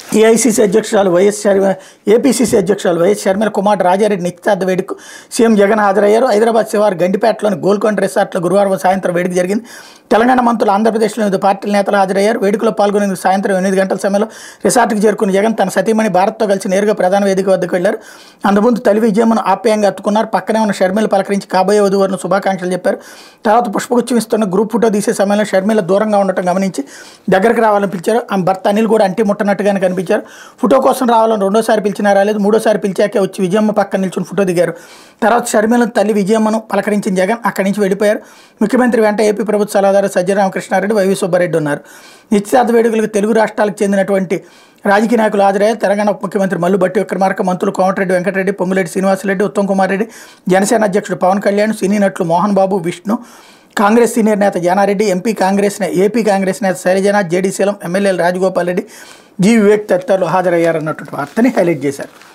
AICC అధ్యక్షురాలు YS షర్మ APCC అధ్యక్షురాలు వైఎస్ షర్మిల కుమార్ రాజారెడ్డి నిశ్చితార్థ వేడుకు సీఎం జగన్ హాజరయ్యారు హైదరాబాద్ శివారు గండిపేటలోని గోల్కొండ రిసార్ట్లో గురువారం సాయంత్రం వేడుక జరిగింది తెలంగాణ మంత్రులు ఆంధ్రప్రదేశ్లో వివిధ పార్టీల నేతలు హాజరయ్యారు వేడుకలో పాల్గొనేందుకు సాయంత్రం ఎనిమిది గంటల సమయంలో రిసార్ట్కి చేరుకున్న జగన్ తన సతీమణి భారత్తో కలిసి నేరుగా ప్రధాన వేదిక వద్దకు వెళ్లారు అందుముందు తల్లి విజయమ్మను ఆప్యాయంగా అత్తుకున్నారు పక్కనే ఉన్న షర్మిల పలకరించి కాబోయే వధువులను శుభాకాంక్షలు చెప్పారు తర్వాత పుష్పగుచ్చం ఇస్తున్న గ్రూప్ ఫోటో తీసే సమయంలో షర్మిల దూరంగా ఉండటం గమనించి దగ్గరికి రావాలని పిలిచారు ఆమె భర్త అనిల్ కూడా అంటి ముట్టనట్టుగానే కనిపించారు ఫోటో కోసం రావాలని రెండోసారి పిలిచినా రాలేదు మూడోసారి పిలిచాకే వచ్చి విజయమ్మ పక్కన నిల్చుని ఫోటో దిగారు తర్వాత షర్మిల తల్లి విజయమ్మను పలకరించిన జగన్ అక్కడి నుంచి వెళ్ళిపోయారు ముఖ్యమంత్రి వెంట ఏపీ ప్రభుత్వ సలహాదారు సజ్జరామకృష్ణారెడ్డి వైవి సుబ్బారెడ్డి ఉన్నారు నిశ్చితార్థ వేడుకలకు తెలుగు రాష్ట్రాలకు చెందినటువంటి రాజకీయ నాయకులు హాజరయ్యారు తెలంగాణ ఉప ముఖ్యమంత్రి మల్లు బట్టి విక్రమార్క మంత్రులు కోమటిరెడ్డి వెంకటరెడ్డి పొంగులేటి శ్రీనివాసరెడ్డి ఉత్తమ్ కుమార్ రెడ్డి జనసేన అధ్యక్షుడు పవన్ కళ్యాణ్ సినీ నటులు మోహన్ బాబు విష్ణు కాంగ్రెస్ సీనియర్ నేత జానారెడ్డి ఎంపీ కాంగ్రెస్ నే- ఏపీ కాంగ్రెస్ నేత శైలజనాథ్ జేడీ శీలం ఎమ్మెల్యేలు రాజగోపాల్ రెడ్డి జీ వివేక్ తదితరులు హాజరయ్యారన్నటువంటి వార్తని హైలైట్ చేశారు